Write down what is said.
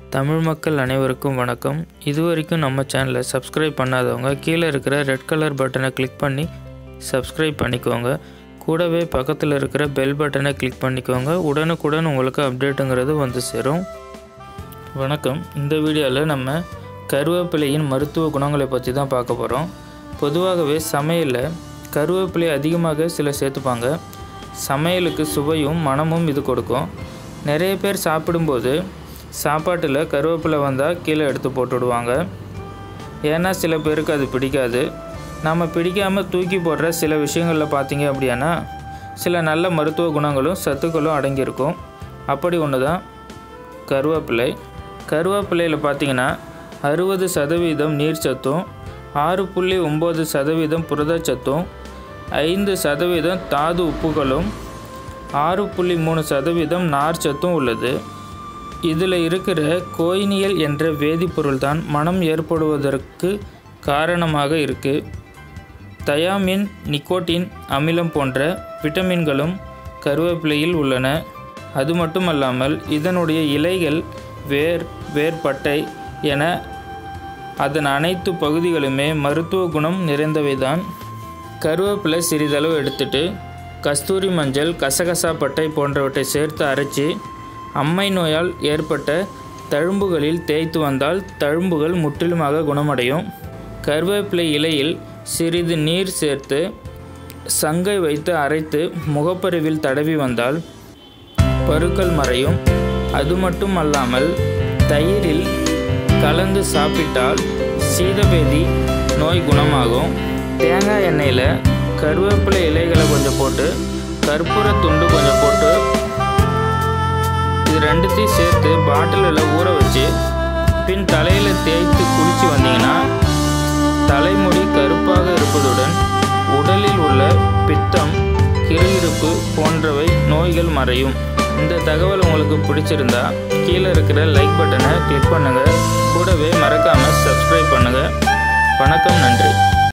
தமிழ் மக்கள் அனைவருக்கும் வணக்கம் இதுவரைக்கும் நம்ம சேனலை சப்ஸ்கிரைப் பண்ணாதவங்க கீழே இருக்கிற ரெட் கலர் பட்டனை கிளிக் பண்ணி சப்ஸ்கிரைப் பண்ணிக்கோங்க கூடவே பக்கத்தில் இருக்கிற பெல் பட்டனை கிளிக் பண்ணிக்கோங்க உடனுக்குடன் உங்களுக்கு அப்டேட்டுங்கிறது வந்து சேரும் வணக்கம் இந்த வீடியோவில் நம்ம கருவேப்பிலையின் மருத்துவ குணங்களை பற்றி தான் பார்க்க போகிறோம் பொதுவாகவே சமையலில் கருவேப்பிலை அதிகமாக சிலர் சேர்த்துப்பாங்க சமையலுக்கு சுவையும் மணமும் இது கொடுக்கும் நிறைய பேர் சாப்பிடும்போது சாப்பாட்டில் கருவேப்பிலை வந்தால் கீழே எடுத்து போட்டுடுவாங்க ஏன்னா சில பேருக்கு அது பிடிக்காது நம்ம பிடிக்காமல் தூக்கி போடுற சில விஷயங்களில் பார்த்தீங்க அப்படின்னா சில நல்ல மருத்துவ குணங்களும் சத்துக்களும் அடங்கியிருக்கும் அப்படி ஒன்று தான் கருவேப்பிலை கருவேப்பிலையில் பார்த்தீங்கன்னா அறுபது சதவீதம் நீர் சத்தும் ஆறு புள்ளி ஒம்பது சதவீதம் புரதச்சத்தும் ஐந்து சதவீதம் தாது உப்புகளும் ஆறு புள்ளி மூணு சதவீதம் நார் சத்தும் உள்ளது இதில் இருக்கிற கோயினியல் என்ற வேதிப்பொருள் தான் மனம் ஏற்படுவதற்கு காரணமாக இருக்குது தயாமின் நிக்கோட்டின் அமிலம் போன்ற விட்டமின்களும் கருவேப்பிலையில் உள்ளன அது மட்டுமல்லாமல் இதனுடைய இலைகள் வேர் வேர்பட்டை என அதன் அனைத்து பகுதிகளுமே மருத்துவ குணம் நிறைந்தவைதான் கருவேப்பிலை சிறிதளவு எடுத்துட்டு கஸ்தூரி மஞ்சள் கசகசா பட்டை போன்றவற்றை சேர்த்து அரைச்சி அம்மை நோயால் ஏற்பட்ட தழும்புகளில் தேய்த்து வந்தால் தழும்புகள் முற்றிலுமாக குணமடையும் கருவேப்பிலை இலையில் சிறிது நீர் சேர்த்து சங்கை வைத்து அரைத்து முகப்பருவில் தடவி வந்தால் பருக்கள் மறையும் அது மட்டும் அல்லாமல் தயிரில் கலந்து சாப்பிட்டால் சீதபேதி நோய் குணமாகும் தேங்காய் எண்ணெயில் கருவேப்பிலை இலைகளை கொஞ்சம் போட்டு கற்பூர துண்டு கொஞ்சம் போட்டு இது ரெண்டுத்தையும் சேர்த்து பாட்டிலில் ஊற வச்சு பின் தலையில் தேய்த்து குளித்து வந்தீங்கன்னா தலைமுடி கருப்பாக இருப்பதுடன் உடலில் உள்ள பித்தம் கிருகிருப்பு போன்றவை நோய்கள் மறையும் இந்த தகவல் உங்களுக்கு பிடிச்சிருந்தா கீழே இருக்கிற லைக் பட்டனை கிளிக் பண்ணுங்கள் கூடவே மறக்காமல் சப்ஸ்கிரைப் பண்ணுங்கள் வணக்கம் நன்றி